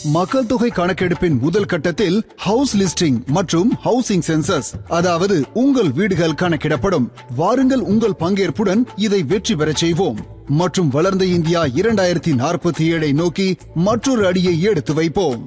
மக்கள் தொகை கணக்கெடுப்பின் முதல் கட்டத்தில் ஹவுஸ் லிஸ்டிங் மற்றும் ஹவுசிங் சென்சஸ் அதாவது உங்கள் வீடுகள் கணக்கிடப்படும் வாருங்கள் உங்கள் பங்கேற்புடன் இதை வெற்றி பெறச் செய்வோம் மற்றும் வளர்ந்த இந்தியா இரண்டாயிரத்தி நாற்பத்தி ஏழை நோக்கி மற்றொரு அடியை எடுத்து வைப்போம்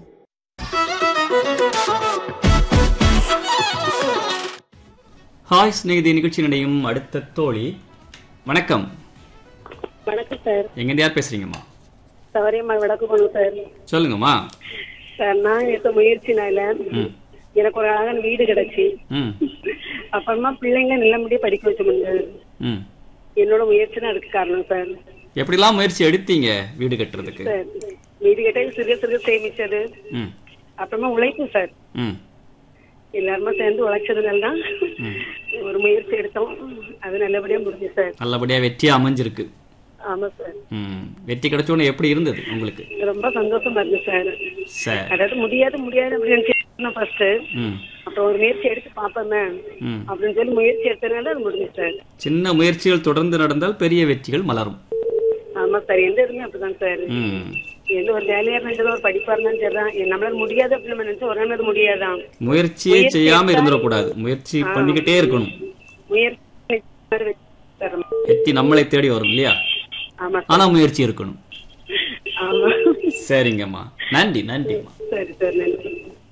ஹாய் ஸ்நேகிதி நிகழ்ச்சி நிலையும் அடுத்த தோழி வணக்கம் வணக்கம் சார் எங்கேருந்து யார் பேசுறீங்கம்மா சௌரியம்மா வடக்கு போகணும் சார் சொல்லுங்கம்மா சார் நான் எடுத்த முயற்சினால ம் எனக்கு ஒரு அழகான வீடு கிடைச்சி ம் அப்புறமா பிள்ளைங்க நல்லபடியா படிக்க வச்ச முடியாது ம் என்னோட முயற்சி தான் அதுக்கு காரணம் சார் எப்படிலாம் முயற்சி எடுத்தீங்க வீடு கட்டுறதுக்கு சார் வீடு கிட்ட சிறுக சிறுக சேமிச்சது ம் அப்புறமா உழைப்பு சார் ம் எல்லாருமே சேர்ந்து உழைச்சதுனால தான் ஒரு முயற்சி எடுத்தோம் அது நல்லபடியா முடிஞ்சு சார் நல்லபடியா வெற்றியா அமைஞ்சிருக்கு ஆமா சார் ம் வெற்றி கிடைச்சோன்னு எப்படி இருந்தது உங்களுக்கு ரொம்ப சந்தோஷமா இருந்துச்சு சார் சார் அதாவது முடியாது முடியாது அப்படின்னு நினைச்சேன் ஃபர்ஸ்ட் ம் அப்புறம் ஒரு முயற்சி எடுத்து பார்ப்போமே ம் அப்படின்னு சொல்லி முயற்சி எடுத்ததுனால அது முடிஞ்சு சார் சின்ன முயற்சிகள் தொடர்ந்து நடந்தால் பெரிய வெற்றிகள் மலரும் ஆமா சார் எந்த இதுமே அப்படிதான் சார் ம் எந்த ஒரு வேலையா இருந்தாலும் ஒரு படிப்பா இருந்தாலும் சரிதான் எ- நம்மளால முடியாது அப்படின்னு நம்ம நினைச்சா ஒரு நாள் அது முடியாதான் முயற்சியே செய்யாம இருந்துடக்கூடாது முயற்சி பண்ணிக்கிட்டே இருக்கணும் முயற்சி சார். வெற்றி நம்மளை தேடி வரும் இல்லையா ஆமா ஆனா முயற்சி இருக்கணும் ஆமா சரிங்கம்மா நன்றி நன்றிம்மா சரி சார் நன்றி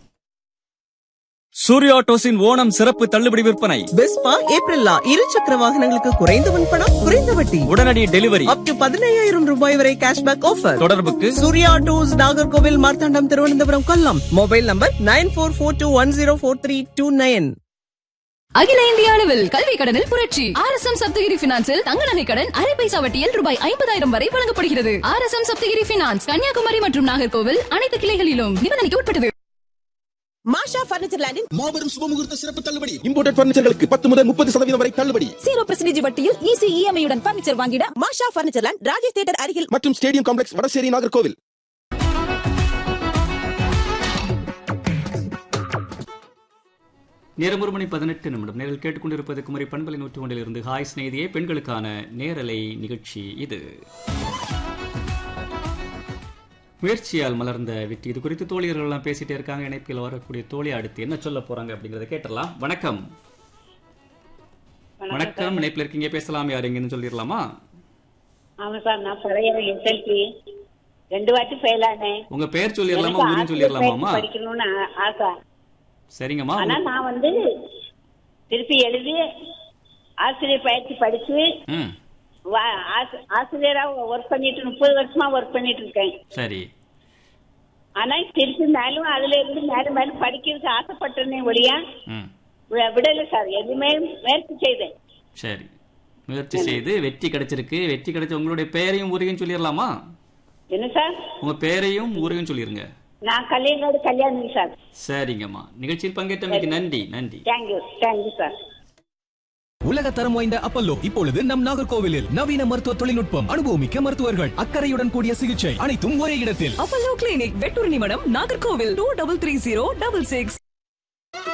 சூர்யா ஆட்டோஸின் ஓணம் சிறப்பு தள்ளுபடி விற்பனை வெஸ்பா ஏப்ரல்லா இரு சக்கர வாகனங்களுக்கு குறைந்த முன்பணம் குறைந்த வட்டி உடனடி டெலிவரி அப் டு பதினையாயிரம் ரூபாய் வரை கேஷ்பேக் ஆஃபர் தொடர்புக்கு Surya autos Nagercoil Marthandam Thiruvananthapuram Kollam mobile number nine four four two one zero four three two nine அகில இந்திய அளவில் கல்வி கடனில் புரட்சி ஆர் எஸ் எம் சப்தகிரி பினான்சில் தங்க நகை கடன் அரை பைசா வட்டியில் ரூபாய் ஐம்பதாயிரம் வரை வழங்கப்படுகிறது R S M Saptagiri finance Kanyakumari மற்றும் நாகர்கோவில் அனைத்து கிளைகளிலும் நிபந்தனைக்கு உட்பட்டது மாஷா பர்னிச்சர் லேண்டின் மாபெரும் சுபமுகூர்த்த சிறப்பு தள்ளுபடி இம்போர்டட் பர்னிச்சர்களுக்கு பத்து முதல் முப்பது சதவீதம் வரை தள்ளுபடி ஜீரோ பர்சன்டேஜ் வட்டியில் ஈஸி இஎம்ஐயுடன் பர்னிச்சர் வாங்கிட Masha furniture land Rajesh theatre அருகில் மற்றும் ஸ்டேடியம் காம்ப்ளெக்ஸ் வடசேரி நாகர்கோவில் நேரம் ஒரு மணி பதினெட்டு நிமிடம் நேரில் கேட்டுக்கொண்டிருப்பது குமரி பண்பலை நூற்று ஒன்றில் இருந்து ஹாய் ஸ்நேகிதியே பெண்களுக்கான நேரலை நிகழ்ச்சி இது முயற்சியால் மலர்ந்த வெற்றி இது குறித்து தோழியர்கள் எல்லாம் பேசிட்டே இருக்காங்க இணைப்பில் வரக்கூடிய தோழி அடுத்து என்ன சொல்ல போறாங்க அப்படிங்கறத கேட்டலாம் வணக்கம் வணக்கம் இணைப்பில் இருக்கீங்க பேசலாம் யார் எங்கன்னு சொல்லிடலாமா ஆமா சார் நான் பழைய எஸ்எல்பி ரெண்டு வாட்டி ஃபெயில் ஆனேன் உங்க பேர் சொல்லிடலாமா எனக்கு ஊரும் ஆசிரியர் சொல்லிடலாமாமா பயிற்சி படிக்கணும்னு ஆ- ஆசை சரிங்கம்மா ஆனா நான் வந்து திருப்பி எழுதி ஆசிரியர் பயிற்சி படிச்சு ம் வா- ஆசி- ஆசிரியரா ஒர்க் பண்ணிட்டு முப்பது வருஷமா ஒர்க் பண்ணிட்டு இருக்கேன் சரி ஆனா திருப்பி மேலும் அதுல இருந்து மேலும் மேலும் படிக்கிறதுக்கு ஆசைப்பட்டேனே ஒழிய ம் வி- விடல சார் எதுவுமே முயற்சி செய்தேன் சரி முயற்சி செய்து வெற்றி கிடைச்சிருக்கு வெற்றி கிடைச்ச உங்களுடைய பெயரையும் ஊரையும் சொல்லிடலாமா என்ன சார் உங்க பேரையும் ஊரையும் சொல்லிருங்க நான் கல்யாணோட கல்யாணம் சார் சரிங்கம்மா நிகழ்ச்சியில் பங்கேற்றமைக்கு நன்றி நன்றி தேங்க்யூ தேங்க்யூ சார் உலக தரம் வாய்ந்த அப்பல்லோ இப்பொழுது நம் நாகர்கோவிலில் நவீன மருத்துவ தொழில்நுட்பம் அனுபவமிக்க மருத்துவர்கள் அக்கறையுடன் கூடிய சிகிச்சை அனைத்தும் ஒரே இடத்தில் Apollo clinic Vettoornimadam Nagercoil two double three zero double six